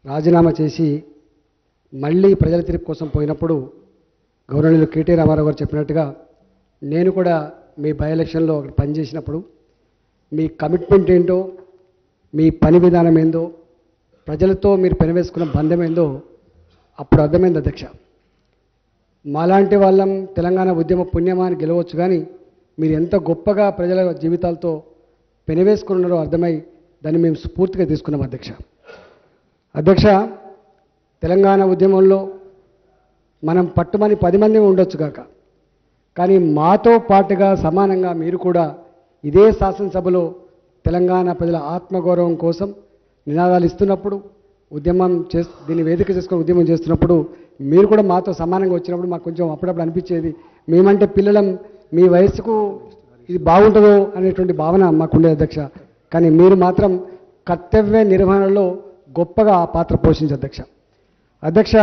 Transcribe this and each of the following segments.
రాజీనామా చేసి మళ్ళీ ప్రజల తీర్పు కోసం పోయినప్పుడు గౌరవనీయులు కేటీ రామారావు గారు చెప్పినట్టుగా నేను కూడా మీ బై ఎలక్షన్లో అక్కడ పనిచేసినప్పుడు మీ కమిట్మెంట్ ఏంటో మీ పని విధానం ఏందో ప్రజలతో మీరు పెనవేసుకున్న బంధం ఏందో అప్పుడు అర్థమైంది అధ్యక్ష మాలాంటి వాళ్ళం తెలంగాణ ఉద్యమ పుణ్యమాన్ని గెలవచ్చు కానీ మీరు ఎంత గొప్పగా ప్రజల జీవితాలతో పెనవేసుకున్నారో అర్థమై దాన్ని మేము స్ఫూర్తిగా తీసుకున్నాం అధ్యక్ష అధ్యక్ష తెలంగాణ ఉద్యమంలో మనం పట్టుమని పది మంది ఉండొచ్చు కాక కానీ మాతో పాటుగా సమానంగా మీరు కూడా ఇదే శాసనసభలో తెలంగాణ ప్రజల ఆత్మగౌరవం కోసం నినాదాలు ఇస్తున్నప్పుడు ఉద్యమం చే దీన్ని వేదిక చేసుకొని ఉద్యమం చేస్తున్నప్పుడు మీరు కూడా మాతో సమానంగా వచ్చినప్పుడు మాకు కొంచెం అప్పుడప్పుడు అనిపించేది మేమంటే పిల్లలం మీ వయసుకు ఇది బాగుంటుందో అనేటువంటి భావన మాకుండే అధ్యక్ష కానీ మీరు మాత్రం కర్తవ్య నిర్వహణలో గొప్పగా ఆ పాత్ర పోషించే అధ్యక్ష అధ్యక్ష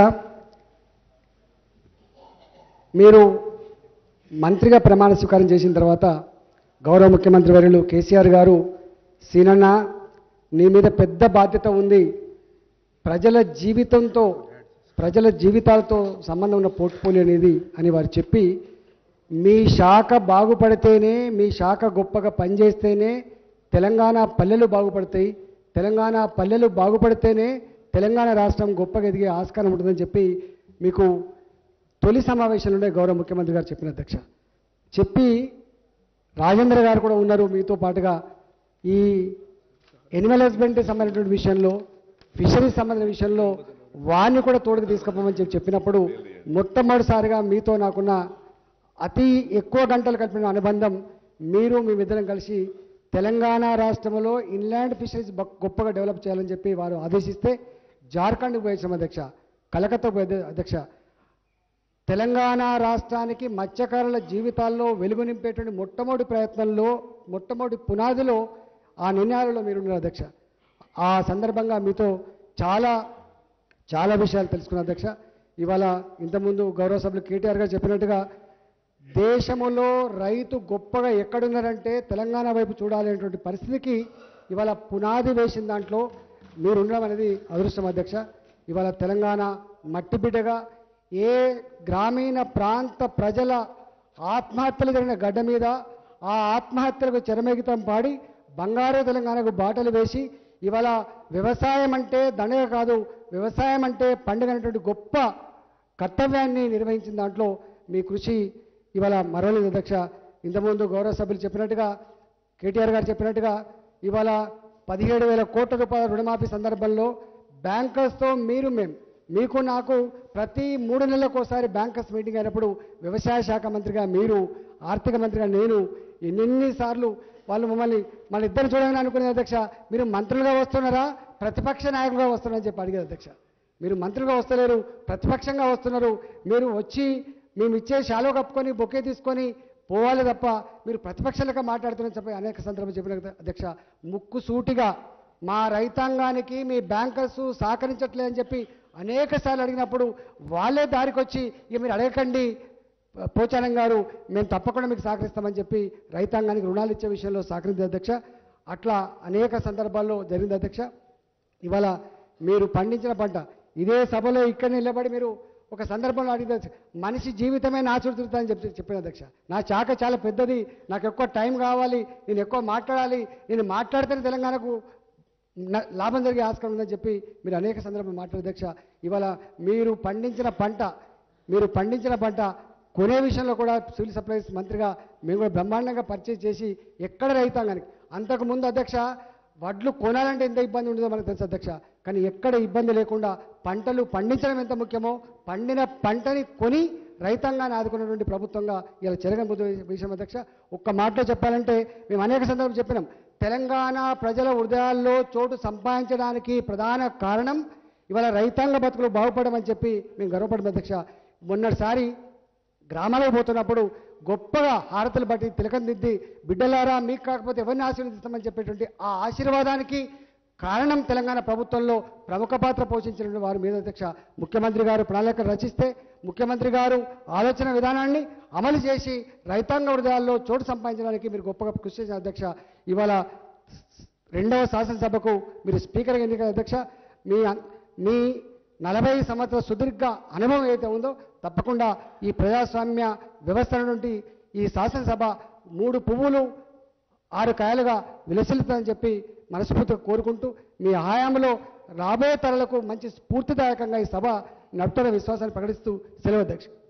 మీరు మంత్రిగా ప్రమాణ స్వీకారం చేసిన తర్వాత గౌరవ ముఖ్యమంత్రి వర్యులు కేసీఆర్ గారు సీనన్న నీ మీద పెద్ద బాధ్యత ఉంది ప్రజల జీవితంతో ప్రజల జీవితాలతో సంబంధం ఉన్న పోర్ట్ఫోలియో అనేది అని వారు చెప్పి మీ శాఖ బాగుపడితేనే మీ శాఖ గొప్పగా పనిచేస్తేనే తెలంగాణ పల్లెలు బాగుపడతాయి తెలంగాణ పల్లెలు బాగుపడితేనే తెలంగాణ రాష్ట్రం గొప్పగా ఎదిగే ఆస్కారం ఉంటుందని చెప్పి మీకు తొలి సమావేశంలోనే గౌరవ ముఖ్యమంత్రి గారు చెప్పిన అధ్యక్ష చెప్పి రాజేంద్ర గారు కూడా ఉన్నారు మీతో పాటుగా ఈ ఎనిమల్ హస్బెండరీ సంబంధించిన విషయంలో ఫిషరీస్ సంబంధించిన విషయంలో వారిని కూడా తోడుకు తీసుకుపోమని చెప్పి చెప్పినప్పుడు మొట్టమొదటిసారిగా మీతో నాకున్న అతి ఎక్కువ గంటలు కలిపిన అనుబంధం మీరు మేమిద్దరం కలిసి తెలంగాణ రాష్ట్రంలో ఇన్లాండ్ ఫిషరీస్ బ- గొప్పగా డెవలప్ చేయాలని చెప్పి వారు ఆదేశిస్తే జార్ఖండ్కి పోయేసాం అధ్యక్ష కలకత్తా పోయే అధ్యక్ష తెలంగాణ రాష్ట్రానికి మత్స్యకారుల జీవితాల్లో వెలుగు నింపేటువంటి మొట్టమొదటి ప్రయత్నంలో మొట్టమొదటి పునాదిలో ఆ నిర్ణయాలలో మీరున్నారు అధ్యక్ష ఆ సందర్భంగా మీతో చాలా చాలా విషయాలు తెలుసుకున్న అధ్యక్ష ఇవాళ ఇంతకుముందు గౌరవ సభ్యులు కేటీఆర్ గారు చెప్పినట్టుగా దేశంలో రైతు గొప్పగా ఎక్కడున్నారంటే తెలంగాణ వైపు చూడాలనేటువంటి పరిస్థితికి ఇవాళ పునాది వేసిన దాంట్లో మీరు ఉండడం అనేది అదృష్టం అధ్యక్ష ఇవాళ తెలంగాణ మట్టి బిడ్డగా ఏ గ్రామీణ ప్రాంత ప్రజల ఆత్మహత్యలు జరిగిన గడ్డ మీద ఆ ఆత్మహత్యలకు చెరమేగితం పాడి బంగారు తెలంగాణకు బాటలు వేసి ఇవాళ వ్యవసాయం అంటే దండగ కాదు వ్యవసాయం అంటే పండుగ అనేటువంటి గొప్ప కర్తవ్యాన్ని నిర్వహించిన దాంట్లో మీ కృషి ఇవాళ మరవలేదు అధ్యక్ష ఇంతకుముందు గౌరవ సభ్యులు చెప్పినట్టుగా కేటీఆర్ గారు చెప్పినట్టుగా ఇవాళ పదిహేడు వేల కోట్ల రూపాయల రుణమాఫీ సందర్భంలో బ్యాంకర్స్తో మీరు మేము మీకు నాకు ప్రతి మూడు నెలలకు ఒకసారి బ్యాంకర్స్ మీటింగ్ అయినప్పుడు వ్యవసాయ శాఖ మంత్రిగా మీరు ఆర్థిక మంత్రిగా నేను ఎన్నెన్నిసార్లు వాళ్ళు మమ్మల్ని మన ఇద్దరు చూడాలని అనుకునే అధ్యక్ష మీరు మంత్రులుగా వస్తున్నారా ప్రతిపక్ష నాయకులుగా వస్తున్నారని చెప్పి అడిగారు అధ్యక్ష మీరు మంత్రులుగా వస్తలేరు ప్రతిపక్షంగా వస్తున్నారు మీరు వచ్చి మేము ఇచ్చే శాలో కప్పుకొని బొకే తీసుకొని పోవాలి తప్ప మీరు ప్రతిపక్షాలుగా మాట్లాడుతున్నారని చెప్పి అనేక సందర్భాలు చెప్పిన కదా అధ్యక్ష ముక్కు సూటిగా మా రైతాంగానికి మీ బ్యాంకర్స్ సహకరించట్లేదని చెప్పి అనేక సార్లు అడిగినప్పుడు వాళ్ళే దారికి వచ్చి ఇక మీరు అడగకండి పోచారం గారు మేము తప్పకుండా మీకు సహకరిస్తామని చెప్పి రైతాంగానికి రుణాలు ఇచ్చే విషయంలో సహకరించే అధ్యక్ష అట్లా అనేక సందర్భాల్లో జరిగింది అధ్యక్ష ఇవాళ మీరు పండించిన పంట ఇదే సభలో ఇక్కడ నిలబడి మీరు ఒక సందర్భంలో అడిగితే మనిషి జీవితమే నా చుడుతుందా అని చెప్పి చెప్పిన అధ్యక్ష నా చాక చాలా పెద్దది నాకు ఎక్కువ టైం కావాలి నేను ఎక్కువ మాట్లాడాలి నేను మాట్లాడితేనే తెలంగాణకు న- లాభం జరిగే ఆస్కారం ఉందని చెప్పి మీరు అనేక సందర్భాలు మాట్లాడే అధ్యక్ష ఇవాళ మీరు పండించిన పంట మీరు పండించిన పంట కొనే విషయంలో కూడా సివిల్ సప్లైస్ మంత్రిగా మేము కూడా బ్రహ్మాండంగా పర్చేజ్ చేసి ఎక్కడ రైతాంగానికి అంతకుముందు అధ్యక్ష వడ్లు కొనాలంటే ఎంత ఇబ్బంది ఉంటుందో మనకు తెలుసు అధ్యక్ష కానీ ఎక్కడ ఇబ్బంది లేకుండా పంటలు పండించడం ఎంత ముఖ్యమో పండిన పంటని కొని రైతాంగాన్ని ఆదుకున్నటువంటి ప్రభుత్వంగా ఇలా చెరగబోదు విషయం అధ్యక్ష ఒక్క మాటలో చెప్పాలంటే మేము అనేక సందర్భం చెప్పినాం తెలంగాణ ప్రజల హృదయాల్లో చోటు సంపాదించడానికి ప్రధాన కారణం ఇవాళ రైతాంగ బతుకులు బాగుపడమని చెప్పి మేము గర్వపడము అధ్యక్ష మొన్నటిసారి గ్రామాలకు పోతున్నప్పుడు గొప్పగా హారతులు బట్టి తిలకం దిద్ది బిడ్డలారా మీకు కాకపోతే ఎవరిని ఆశీర్వదిస్తామని చెప్పేటువంటి ఆ ఆశీర్వాదానికి కారణం తెలంగాణ ప్రభుత్వంలో ప్రముఖ పాత్ర పోషించిన వారి మీద అధ్యక్ష ముఖ్యమంత్రి గారు ప్రణాళిక రచిస్తే ముఖ్యమంత్రి గారు ఆలోచన విధానాన్ని అమలు చేసి రైతాంగ హృదయాల్లో చోటు సంపాదించడానికి మీరు గొప్పగా కృషి చేసిన అధ్యక్ష ఇవాళ రెండవ శాసనసభకు మీరు స్పీకర్గా ఎన్నిక అధ్యక్ష మీ అన్- మీ నలభై సంవత్సరాల సుదీర్ఘ అనుభవం ఏదైతే ఉందో తప్పకుండా ఈ ప్రజాస్వామ్య వ్యవస్థ నుండి ఈ శాసనసభ మూడు పువ్వులు ఆరు కాయలుగా విలసిల్లుతుందని చెప్పి మనస్ఫూర్తిగా కోరుకుంటూ మీ హయాంలో రాబోయే తరాలకు మంచి స్ఫూర్తిదాయకంగా ఈ సభ నడుపుతున్న విశ్వాసాన్ని ప్రకటిస్తూ సెలవు అధ్యక్ష